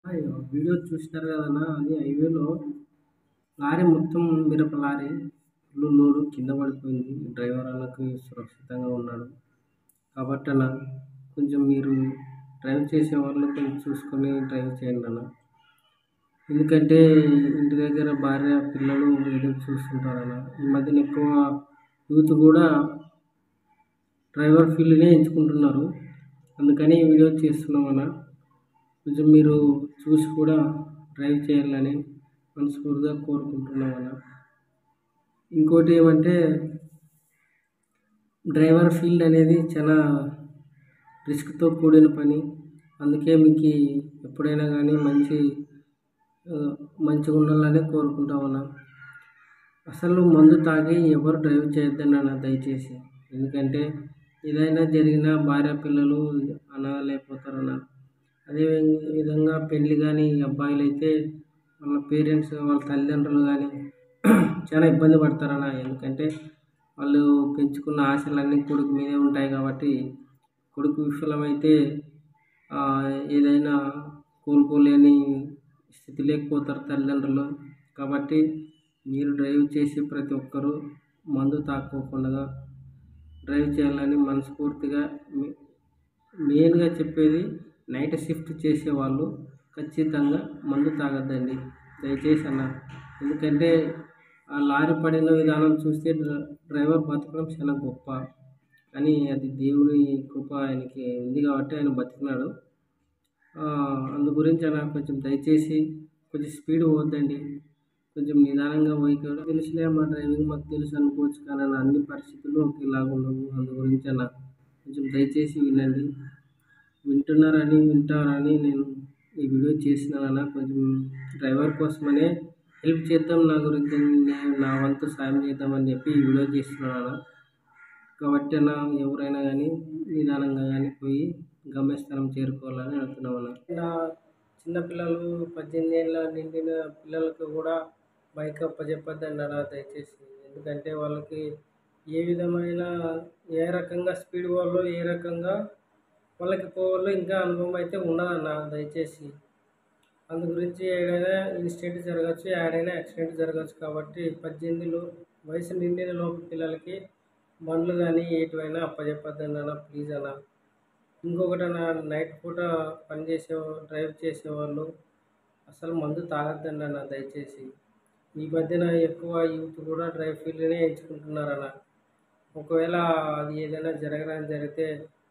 video చూసినారు కదన్నా అది హైవేలో లారీ మొత్తం మిరప లారీ ఫుల్ లోడు కింద పడిపోయింది డ్రైవర్ వాళ్ళకి సురక్షితంగా ఉన్నాడు కాబట్టి అన్న కొంచెం మీరు డ్రైవ్ చేసే వాళ్ళు కొంచెం చూసుకొని డ్రైవ్ చేయండి అన్న ఎందుకంటే ఇంటి దగ్గర భార్య పిల్లలు ఎదురు చూస్తుంటారు అన్న ఈ మధ్యన ఎక్కువ యూత్ కూడా డ్రైవర్ ఫీల్డ్నే ఎంచుకుంటున్నారు అందుకని ఈ వీడియో చేస్తున్నాం అన్న కొంచెం మీరు చూసి కూడా డ్రైవ్ చేయాలని మనస్ఫూర్తిగా కోరుకుంటున్నాం అన్న ఇంకోటి ఏమంటే డ్రైవర్ ఫీల్డ్ అనేది చాలా రిస్క్తో కూడిన పని అందుకే మీకు ఎప్పుడైనా కానీ మంచి మంచిగా ఉండాలని కోరుకుంటా ఉన్నా అసలు మందు తాగి ఎవరు డ్రైవ్ చేయొద్దండి అన్న దయచేసి ఎందుకంటే ఏదైనా జరిగినా భార్య పిల్లలు అనాథలు అయిపోతారన్న అదే విధంగా పెళ్ళి కానీ అబ్బాయిలు అయితే వాళ్ళ పేరెంట్స్ వాళ్ళ తల్లిదండ్రులు కానీ చాలా ఇబ్బంది పడతారన్న ఎందుకంటే వాళ్ళు పెంచుకున్న ఆశలన్నీ కొడుకు మీదే ఉంటాయి కాబట్టి కొడుకు విఫలమైతే ఏదైనా కోలుకోలేని స్థితి లేకపోతారు తల్లిదండ్రులు కాబట్టి మీరు డ్రైవ్ చేసే ప్రతి ఒక్కరూ మందు తాక్కోకుండా డ్రైవ్ చేయాలని మనస్ఫూర్తిగా మెయిన్గా చెప్పేది నైట్ షిఫ్ట్ చేసేవాళ్ళు ఖచ్చితంగా మందు తాగొద్దండి దయచేసి అన్న ఎందుకంటే ఆ లారీ పడిన విధానం చూస్తే డ్రైవర్ బతకడం చాలా గొప్ప కానీ అది దేవుని కృప ఆయనకి ఉంది కాబట్టి ఆయన బతికినాడు అందు గురించి అన్న కొంచెం దయచేసి కొంచెం స్పీడ్ పోవద్దండి కొంచెం నిదానంగా పోయి కూడా తెలుసులే మా డ్రైవింగ్ మాకు తెలుసు అనుకోవచ్చు కానీ అన్న అన్ని పరిస్థితుల్లో ఒకేలాగా ఉండవు అందు గురించి అన్న కొంచెం దయచేసి వినండి వింటున్నారని వింటారని నేను ఈ వీడియో చేసినానన్న కొంచెం డ్రైవర్ కోసమనే హెల్ప్ చేద్దాం నా గురించి నేను నా వంతు సాయం చేద్దామని చెప్పి ఈ వీడియో చేస్తున్నాను కాబట్టి అన్న ఎవరైనా కానీ నిదానంగా కానీ పోయి గమ్యస్థానం చేరుకోవాలని అనుకున్నామన్న నా చిన్నపిల్లలు పద్దెనిమిది ఏళ్ళ నిండిన పిల్లలకు కూడా బైక్ అప్పచెప్పద్దండి అన్న దయచేసి ఎందుకంటే వాళ్ళకి ఏ విధమైన ఏ రకంగా స్పీడ్ పోవాలో ఏ రకంగా వాళ్ళకి పోవాలో ఇంకా అనుభవం అయితే ఉండదన్న దయచేసి అందు గురించి ఏదైనా ఇన్సిడెంట్ జరగచ్చు ఏడైనా యాక్సిడెంట్ జరగచ్చు కాబట్టి పద్దెనిమిదిలో వయసు నిండిన లోపు పిల్లలకి బండ్లు కానీ ఏటివైనా అప్పచెప్పద్దండి అన్న ప్లీజ్ అన్న ఇంకొకటి అన్న నైట్ పూట పనిచేసే డ్రైవ్ చేసేవాళ్ళు అసలు మందు తాగొద్దండి అన్న దయచేసి ఈ మధ్యన ఎక్కువ యూత్ కూడా డ్రైవ్ ఫీల్డ్నే ఎంచుకుంటున్నారన్న ఒకవేళ అది ఏదైనా జరగడానికి జరిగితే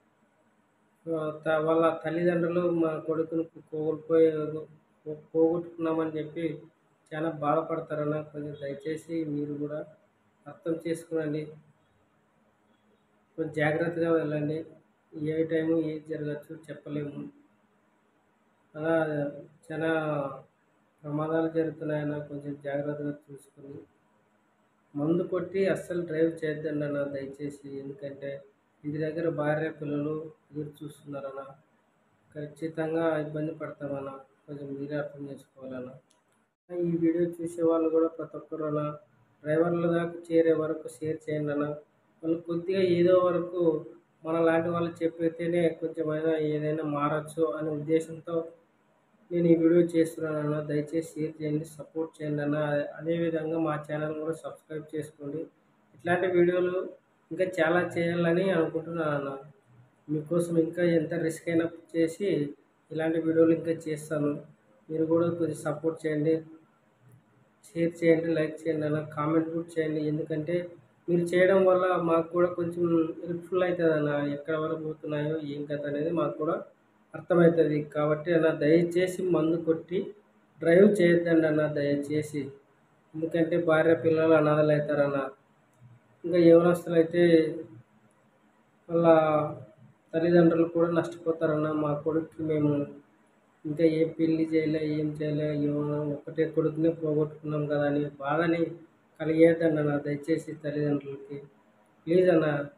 వాళ్ళ తల్లిదండ్రులు మా కొడుకును కోల్పోయే పోగొట్టుకున్నామని చెప్పి చాలా బాధపడతారన్న కొంచెం దయచేసి మీరు కూడా అర్థం చేసుకునండి కొంచెం జాగ్రత్తగా వెళ్ళండి ఏ టైము ఏది జరగచ్చు చెప్పలేము అలా చాలా ప్రమాదాలు జరుగుతున్నాయన్న కొంచెం జాగ్రత్తగా చూసుకొని మందు కొట్టి అస్సలు డ్రైవ్ చేయొద్దండి అన్న దయచేసి ఎందుకంటే ఇంటి దగ్గర భార్య పిల్లలు ఎదురు చూస్తున్నారన్న ఖచ్చితంగా ఇబ్బంది పడతామన్న కొంచెం మీరే అర్థం చేసుకోవాలన్న ఈ వీడియో చూసే వాళ్ళు కూడా ప్రతి ఒక్కరు అన్న డ్రైవర్ల దాకా చేరే వరకు షేర్ చేయండి అన్న వాళ్ళు కొద్దిగా ఏదో వరకు మన లాంటి వాళ్ళు చెప్పితేనే కొంచెం అయినా ఏదైనా మారచ్చు అనే ఉద్దేశంతో నేను ఈ వీడియో చేస్తున్నాను అన్న దయచేసి షేర్ చేయండి సపోర్ట్ చేయండి అన్న అదేవిధంగా మా ఛానల్ కూడా సబ్స్క్రైబ్ చేసుకోండి ఇట్లాంటి వీడియోలు ఇంకా చాలా చేయాలని అనుకుంటున్నాను అన్న మీకోసం ఇంకా ఎంత రిస్క్ అయినా చేసి ఇలాంటి వీడియోలు ఇంకా చేస్తాను మీరు కూడా కొంచెం సపోర్ట్ చేయండి షేర్ చేయండి లైక్ చేయండి అన్న కామెంట్ కూడా చేయండి ఎందుకంటే మీరు చేయడం వల్ల మాకు కూడా కొంచెం హెల్ప్ఫుల్ అవుతుంది అన్న ఎక్కడ వరకు పోతున్నాయో ఏం కథ అనేది మాకు కూడా అర్థమవుతుంది కాబట్టి అన్న దయచేసి మందు కొట్టి డ్రైవ్ చేయొద్దండి అన్న దయచేసి ఎందుకంటే భార్య పిల్లలు అనాథలు అవుతారన్న ఇంకా యవనస్తులు అయితే వాళ్ళ తల్లిదండ్రులు కూడా నష్టపోతారన్న మా కొడుక్కి మేము ఇంకా ఏ పెళ్ళి చేయలే ఏం చేయలే ఒకటే కొడుకునే పోగొట్టుకున్నాం కదా అని బాధని కలిగేద్దండి అన్న దయచేసి తల్లిదండ్రులకి ప్లీజ్ అన్న